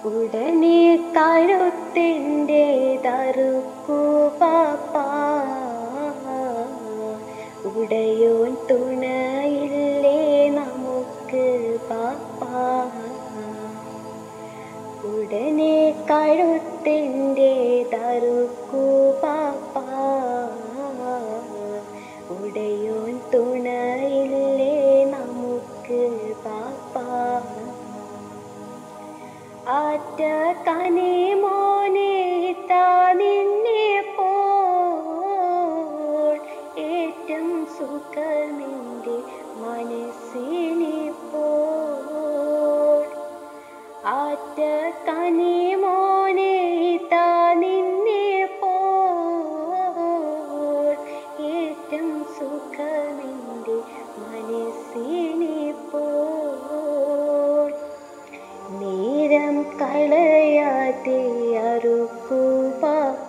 ഉടനെ കഴുത്തിൻ്റെ തറുക്കു പാപ്പ ഉടയോൻ തുണയില്ലേ നമുക്ക് പാപ്പ ഉടനെ കഴുത്തിൻ്റെ തറുക്കു പാപ്പ ഉടയോൻ തുണയില്ലേ നമുക്ക് പാപ്പ ആറ്റ കനി മോനെ താ നിന്നെ പോൾ ഏറ്റം സുഖമെൻ്റെ മനസ്സിനിപ്പോൾ ആറ്റ കനി മോനെ താ നിന്നെ പോൾ ഏറ്റം സുഖമെൻ്റെ മനസ്സിനിപ്പോൾ നേരം കളയാതെ അറുക്കു പാപ്പ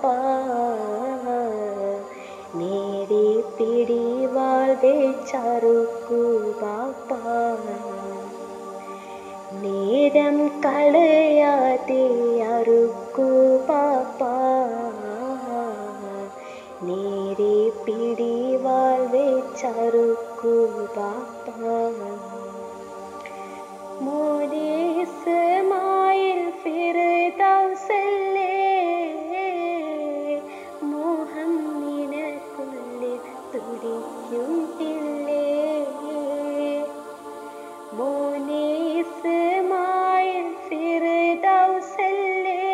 നേരെ പിടിവാൾ വെച്ചറുക്കു പാപ്പ നേരം കളയാതെ അറുക്കു പാപ്പ നേരെ പിടിവാൾ വെച്ചറുക്കു പാപ്പ മോനേസ്മായിൽ ഫിർദൗസല്ലേ മോഹം നിനക്കുള്ളിൽ തുടിക്കും ഇല്ലേ മോനേസ്മായിൽ ഫിർദൗസല്ലേ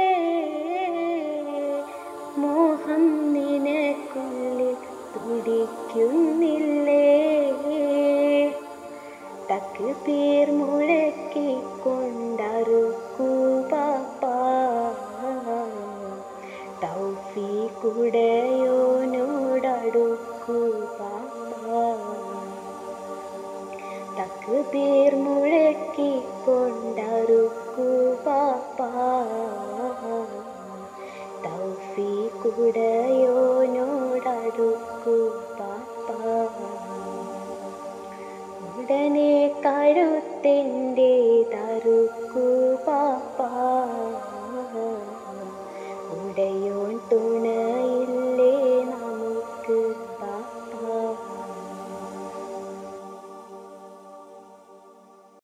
മോഹം നിനക്കുള്ളിൽ തുടിക്കുന്നില്ലേ തക്ബീർ മുഴക്കി കൊണ്ടറുക്കു പാപ്പ തൗഫീഖുടയോനോടടുക്കു പാപ്പ തക്ബീർ മുഴക്കി കൊണ്ടറുക്കു പാപ്പ തൗഫീഖുടയോ